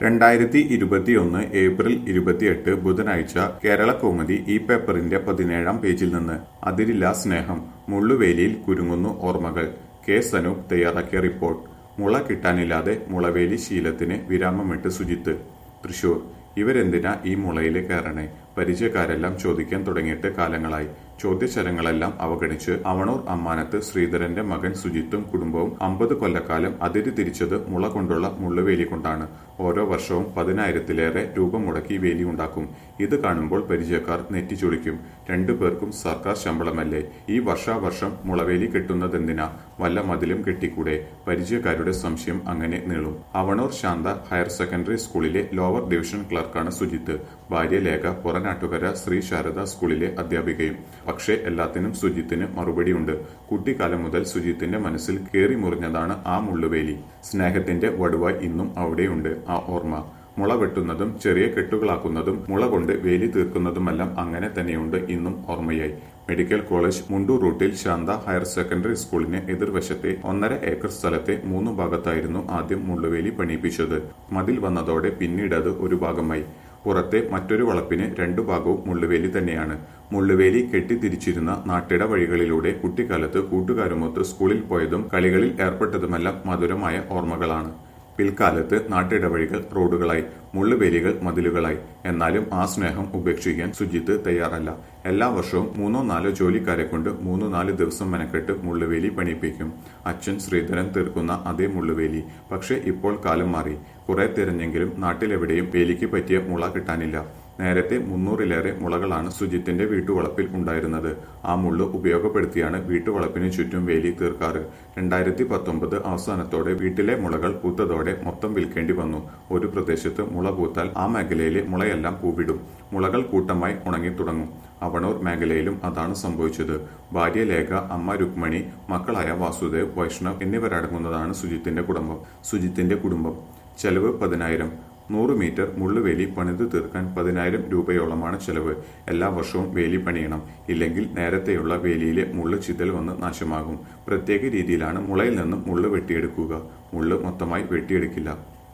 രണ്ടായിരത്തി ഇരുപത്തിയൊന്ന് ഏപ്രിൽ ഇരുപത്തിയെട്ട് ബുധനാഴ്ച കേരള കൗമുദി ഈ പേപ്പറിന്റെ പതിനേഴാം പേജിൽ നിന്ന് അതിരില്ല സ്നേഹം മുള്ളുവേലിയിൽ കുരുങ്ങുന്നു ഓർമ്മകൾ കെ സനൂപ് തയ്യാറാക്കിയ റിപ്പോർട്ട് മുള കിട്ടാനില്ലാതെ മുളവേലി ശീലത്തിന് വിരാമമിട്ട് സുജിത്ത് തൃശൂർ ഇവരെന്തിനാ ഈ മുളയില് കയറണേ പരിചയക്കാരെല്ലാം ചോദിക്കാൻ തുടങ്ങിയിട്ട് കാലങ്ങളായി ചോദ്യശരങ്ങളെല്ലാം അവഗണിച്ച് അവണൂർ അമ്മാനത്ത് ശ്രീധരന്റെ മകൻ സുജിത്തും കുടുംബവും അമ്പത് കൊല്ലക്കാലം അതിര് തിരിച്ചത് മുള കൊണ്ടുള്ള മുള്ളുവേലി കൊണ്ടാണ് ഓരോ വർഷവും പതിനായിരത്തിലേറെ രൂപ മുടക്കി വേലി ഉണ്ടാക്കും ഇത് കാണുമ്പോൾ പരിചയക്കാർ നെറ്റിച്ചൊളിക്കും രണ്ടു പേർക്കും സർക്കാർ ശമ്പളമല്ലേ ഈ വർഷാവർഷം മുളവേലി കെട്ടുന്നതെന്തിനാ വല്ല മതിലും കെട്ടിക്കൂടെ പരിചയക്കാരുടെ സംശയം അങ്ങനെ നീളും അവണൂർ ശാന്ത ഹയർ സെക്കൻഡറി സ്കൂളിലെ ലോവർ ഡിവിഷൻ ക്ലർക്കാണ് സുജിത്ത് ഭാര്യ ലേഖ പുറനാട്ടുകര ശ്രീ ശാരദ സ്കൂളിലെ അധ്യാപികയും പക്ഷേ എല്ലാത്തിനും സുജിത്തിന് മറുപടിയുണ്ട് കുട്ടിക്കാലം മുതൽ സുജിത്തിന്റെ മനസ്സിൽ കേറി മുറിഞ്ഞതാണ് ആ മുള്ളുവേലി സ്നേഹത്തിന്റെ വടുവായി ഇന്നും അവിടെയുണ്ട് ആ ഓർമ്മ മുള വെട്ടുന്നതും ചെറിയ കെട്ടുകളാക്കുന്നതും മുള കൊണ്ട് വേലി തീർക്കുന്നതുമെല്ലാം അങ്ങനെ തന്നെയുണ്ട് ഇന്നും ഓർമ്മയായി മെഡിക്കൽ കോളേജ് മുണ്ടൂർ റൂട്ടിൽ ശാന്ത ഹയർ സെക്കൻഡറി സ്കൂളിന് എതിർവശത്തെ ഒന്നര ഏക്കർ സ്ഥലത്തെ മൂന്ന് ഭാഗത്തായിരുന്നു ആദ്യം മുള്ളുവേലി പണിയിപ്പിച്ചത് മതിൽ വന്നതോടെ പിന്നീട് അത് ഒരു ഭാഗമായി പുറത്തെ മറ്റൊരു വളപ്പിന് രണ്ടു ഭാഗവും മുള്ളുവേലി തന്നെയാണ് മുള്ളുവേലി കെട്ടിത്തിരിച്ചിരുന്ന നാട്ടിട വഴികളിലൂടെ കുട്ടിക്കാലത്ത് കൂട്ടുകാരുമൊത്ത് സ്കൂളിൽ പോയതും കളികളിൽ ഏർപ്പെട്ടതുമെല്ലാം മധുരമായ ഓർമ്മകളാണ് പിൽക്കാലത്ത് നാട്ടിടവഴികൾ റോഡുകളായി മുള്ളുവേലികൾ മതിലുകളായി എന്നാലും ആ സ്നേഹം ഉപേക്ഷിക്കാൻ സുജിത്ത് തയ്യാറല്ല എല്ലാ വർഷവും മൂന്നോ നാലോ ജോലിക്കാരെ കൊണ്ട് മൂന്ന് നാല് ദിവസം മെനക്കെട്ട് മുള്ളുവേലി പണിയിപ്പിക്കും അച്ഛൻ ശ്രീധരൻ തീർക്കുന്ന അതേ മുള്ളുവേലി പക്ഷെ ഇപ്പോൾ കാലം മാറി കുറെ തിരഞ്ഞെങ്കിലും നാട്ടിലെവിടെയും വേലിക്ക് പറ്റിയ മുള കിട്ടാനില്ല നേരത്തെ മുന്നൂറിലേറെ മുളകളാണ് സുജിത്തിന്റെ വീട്ടുവളപ്പിൽ ഉണ്ടായിരുന്നത് ആ മുള്ള് ഉപയോഗപ്പെടുത്തിയാണ് വീട്ടുവളപ്പിന് ചുറ്റും വേലി തീർക്കാറ് രണ്ടായിരത്തി പത്തൊമ്പത് അവസാനത്തോടെ വീട്ടിലെ മുളകൾ പൂത്തതോടെ മൊത്തം വിൽക്കേണ്ടി വന്നു ഒരു പ്രദേശത്ത് മുള പൂത്താൽ ആ മേഖലയിലെ മുളയെല്ലാം പൂവിടും മുളകൾ കൂട്ടമായി ഉണങ്ങി തുടങ്ങും അവണൂർ മേഖലയിലും അതാണ് സംഭവിച്ചത് ഭാര്യ ലേഖ അമ്മ രുക്മണി മക്കളായ വാസുദേവ് വൈഷ്ണവ് എന്നിവരടങ്ങുന്നതാണ് സുജിത്തിന്റെ കുടുംബം സുജിത്തിന്റെ കുടുംബം ചെലവ് പതിനായിരം നൂറ് മീറ്റർ മുള്ളുവേലി പണിതു തീർക്കാൻ പതിനായിരം രൂപയോളമാണ് ചെലവ് എല്ലാ വർഷവും വേലി പണിയണം ഇല്ലെങ്കിൽ നേരത്തെയുള്ള വേലിയിലെ മുള്ള് ചിതൽ വന്ന് നാശമാകും പ്രത്യേക രീതിയിലാണ് മുളയിൽ നിന്നും മുള്ള് വെട്ടിയെടുക്കുക മുള്ള് മൊത്തമായി വെട്ടിയെടുക്കില്ല